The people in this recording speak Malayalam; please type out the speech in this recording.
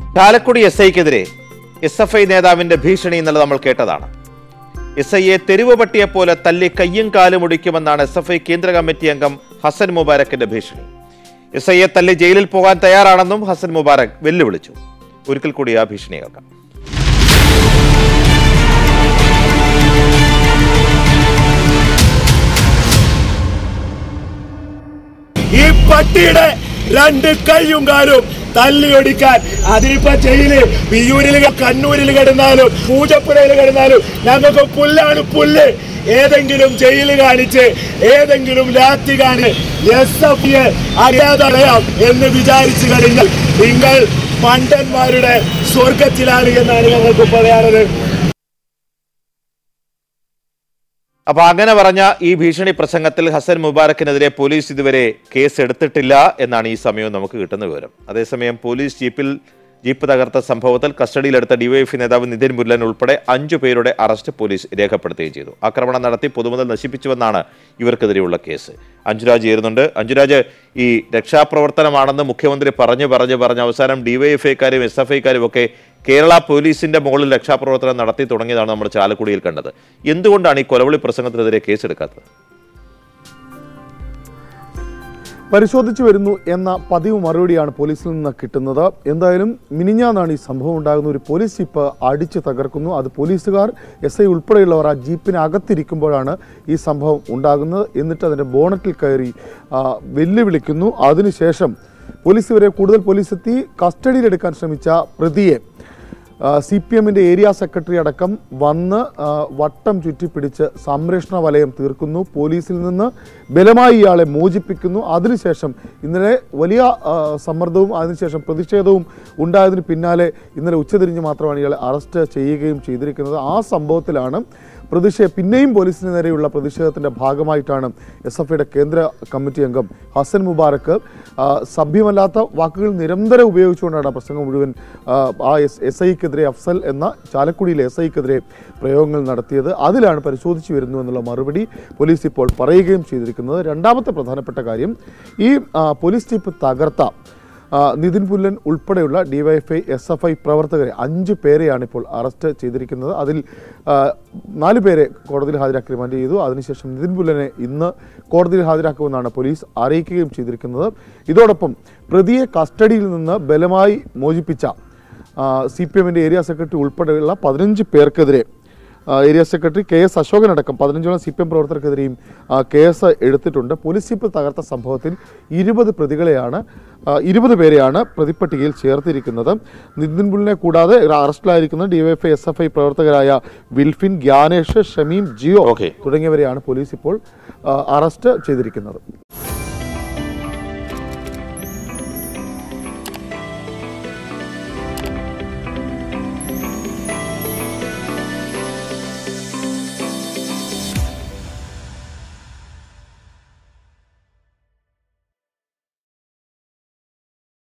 ചാലക്കുടി എസ് ഐക്കെതിരെ എസ് എഫ് ഐ നേതാവിന്റെ ഭീഷണി എന്നുള്ളത് നമ്മൾ കേട്ടതാണ് എസ് ഐയെ തെരുവ് പട്ടിയെ പോലെ തല്ലി കയ്യും കാലും ഒടിക്കുമെന്നാണ് എസ് എഫ് ഐ കേന്ദ്ര കമ്മിറ്റി അംഗം ഹസൻ മുബാരക്കിന്റെ ഭീഷണി എസ് ഐയെ തല്ലി ജയിലിൽ പോകാൻ തയ്യാറാണെന്നും ഹസൻ മുബാരക് വെല്ലുവിളിച്ചു ഒരിക്കൽ കൂടി ആ ഭീഷണി കേൾക്കാം ഈ പട്ടിയുടെ രണ്ട് കൈയും കാലും തല്ലിയൊടിക്കാൻ അതിനിപ്പോ ജയില് വിയൂരിൽ കണ്ണൂരിൽ കിടന്നാലും പൂജപ്പുരയിൽ കിടന്നാലും ഞങ്ങൾക്ക് പുല്ലാണ് പുല്ല് ഏതെങ്കിലും ജയില് കാണിച്ച് ഏതെങ്കിലും ലാത്തി കാണി എസ് എഫ് അറിയാതറിയാം എന്ന് വിചാരിച്ചു കഴിഞ്ഞാൽ നിങ്ങൾ പണ്ടന്മാരുടെ സ്വർഗത്തിലാണ് എന്നാണ് ഞങ്ങൾക്ക് പറയാനുള്ളത് അപ്പൊ അങ്ങനെ പറഞ്ഞ ഈ ഭീഷണി പ്രസംഗത്തിൽ ഹസൻ മുബാറക്കിനെതിരെ പോലീസ് ഇതുവരെ കേസ് എടുത്തിട്ടില്ല എന്നാണ് ഈ സമയം നമുക്ക് കിട്ടുന്ന വിവരം അതേസമയം പോലീസ് ജീപ്പിൽ ജീപ്പ് തകർത്ത സംഭവത്തിൽ കസ്റ്റഡിയിലെടുത്ത ഡിവൈഎഫ്ഐ നേതാവ് നിതിൻ മുല്ലൻ ഉൾപ്പെടെ അഞ്ചു പേരുടെ അറസ്റ്റ് പോലീസ് രേഖപ്പെടുത്തുകയും ചെയ്തു ആക്രമണം നടത്തി പൊതുമുതൽ നശിപ്പിച്ചുവെന്നാണ് ഇവർക്കെതിരെയുള്ള കേസ് അഞ്ജുരാജ് ചേരുന്നുണ്ട് അഞ്ജുരാജ് ഈ രക്ഷാപ്രവർത്തനമാണെന്ന് മുഖ്യമന്ത്രി പറഞ്ഞു പറഞ്ഞു പറഞ്ഞ് അവസാനം ഡിവൈഎഫ്ഐക്കാരും എസ് എഫ് ഐക്കാരും ഒക്കെ കേരള പോലീസിന്റെ മുകളിൽ രക്ഷാപ്രവർത്തനം നടത്തി തുടങ്ങിയതാണ് നമ്മൾ ചാലക്കുടിയിൽ കണ്ടത് എന്തുകൊണ്ടാണ് ഈ കൊലവിളി പ്രസംഗത്തിനെതിരെ കേസെടുക്കാത്തത് പരിശോധിച്ചു വരുന്നു എന്ന പതിവ് മറുപടിയാണ് പോലീസിൽ നിന്ന് കിട്ടുന്നത് എന്തായാലും മിനിഞ്ഞാന്നാണ് ഈ സംഭവം ഉണ്ടാകുന്ന ഒരു പോലീസ് ജീപ്പ് അടിച്ച് തകർക്കുന്നു അത് പോലീസുകാർ എസ് ഐ ഉൾപ്പെടെയുള്ളവർ ആ ജീപ്പിനകത്തിരിക്കുമ്പോഴാണ് ഈ സംഭവം ഉണ്ടാകുന്നത് എന്നിട്ട് അതിൻ്റെ ബോണറ്റിൽ കയറി ആ, വെല്ലുവിളിക്കുന്നു അതിനുശേഷം പോലീസ് ഇവരെ കൂടുതൽ പോലീസ് എത്തി കസ്റ്റഡിയിലെടുക്കാൻ ശ്രമിച്ച പ്രതിയെ സി പി എമ്മിൻ്റെ ഏരിയ സെക്രട്ടറി അടക്കം വന്ന് ആ, വട്ടം ചുറ്റിപ്പിടിച്ച് സംരക്ഷണ വലയം തീർക്കുന്നു പോലീസിൽ നിന്ന് ബലമായി ഇയാളെ മോചിപ്പിക്കുന്നു അതിനുശേഷം ഇന്നലെ വലിയ ആ, സമ്മർദ്ദവും അതിനുശേഷം പ്രതിഷേധവും ഉണ്ടായതിന് പിന്നാലെ ഇന്നലെ ഉച്ചതിരിഞ്ഞ് മാത്രമാണ് ഇയാളെ അറസ്റ്റ് ചെയ്യുകയും ചെയ്തിരിക്കുന്നത് ആ സംഭവത്തിലാണ് പ്രതിഷേധ പിന്നെയും പോലീസിന് നേരെയുള്ള പ്രതിഷേധത്തിന്റെ ഭാഗമായിട്ടാണ് എസ് എഫ് ഐയുടെ കേന്ദ്ര കമ്മിറ്റി അംഗം ഹസൻ മുബാറക്ക് ആ, സഭ്യമല്ലാത്ത വാക്കുകൾ നിരന്തരം ഉപയോഗിച്ചുകൊണ്ടാണ് ആ പ്രസംഗം മുഴുവൻ ആ, ആ എസ് എസ് ഐക്കെതിരെ അഫ്സൽ എന്ന ചാലക്കുടിയിലെ എസ് ഐക്കെതിരെ പ്രയോഗങ്ങൾ നടത്തിയത് അതിലാണ് പരിശോധിച്ചു വരുന്നു എന്നുള്ള മറുപടി പോലീസ് ഇപ്പോൾ പറയുകയും ചെയ്തിരിക്കുന്നത് രണ്ടാമത്തെ പ്രധാനപ്പെട്ട കാര്യം ഈ ആ, പോലീസ് ജീപ്പ് തകർത്ത ആ, നിതിൻ പുല്ലൻ ഉൾപ്പെടെയുള്ള ഡിവൈഎഫ്ഐ എസ് എഫ് ഐ പ്രവർത്തകരെ അഞ്ച് പേരെയാണ് ഇപ്പോൾ അറസ്റ്റ് ചെയ്തിരിക്കുന്നത് അതിൽ ആ, നാല് പേരെ കോടതിയിൽ ഹാജരാക്കി റിമാൻഡ് ചെയ്തു അതിനുശേഷം നിതിൻ പുല്ലനെ ഇന്ന് കോടതിയിൽ ഹാജരാക്കുമെന്നാണ് പോലീസ് അറിയിക്കുകയും ചെയ്തിരിക്കുന്നത് ഇതോടൊപ്പം പ്രതിയെ കസ്റ്റഡിയിൽ നിന്ന് ബലമായി മോചിപ്പിച്ച സി പി എമ്മിൻ്റെ ഏരിയ സെക്രട്ടറി ഉൾപ്പെടെയുള്ള പതിനഞ്ച് പേർക്കെതിരെ ആ, area secretary K S Ashokan അടക്കം പതിനഞ്ചോളം സി പി എം പ്രവർത്തകർക്കെതിരെയും ആ, കേസ് എടുത്തിട്ടുണ്ട് പോലീസ് ജീപ്പ് തകർത്ത സംഭവത്തിൽ ഇരുപത് പ്രതികളെയാണ് ആ, ഇരുപത് പേരെയാണ് പ്രതിപ്പട്ടികയിൽ ചേർത്തിരിക്കുന്നത് നിതിൻ പുലിനെ കൂടാതെ അറസ്റ്റിലായിരിക്കുന്ന ഡിവൈഎഫ്ഐ എസ് എഫ് ഐ പ്രവർത്തകരായ വിൽഫിൻ ഗ്യാനേഷ് ഷമീം ജിയോ Okay. തുടങ്ങിയവരെയാണ് പോലീസ് ഇപ്പോൾ ആ, അറസ്റ്റ് ചെയ്തിരിക്കുന്നത്